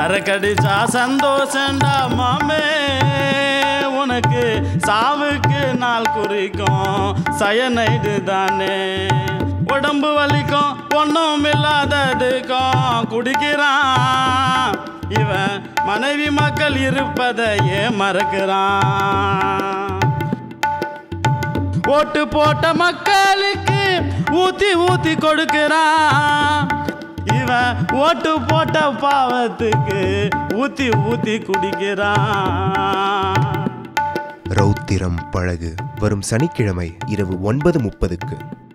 சரக்கடிச்சா சந்தோஷண்டா மாமே உனக்கு சாவுக்கு நாள் குறிக்கும் சயனைடு தானே உடம்பு வலிக்கும் ஒன்றும் இல்லாததுக்கும் குடிக்கிறான் இவன் மனைவி மக்கள் இருப்பதை ஏன் மறக்கிறான் ஓட்டு போட்ட மக்களுக்கு ஊத்தி ஊத்தி கொடுக்கிறான் இவன் ஓட்டு போட்ட பாவத்துக்கு ஊத்தி ஊத்தி குடிக்கிறான் ரௌத்திரம் பழகு வரும் சனிக்கிழமை இரவு ஒன்பது முப்பதுக்கு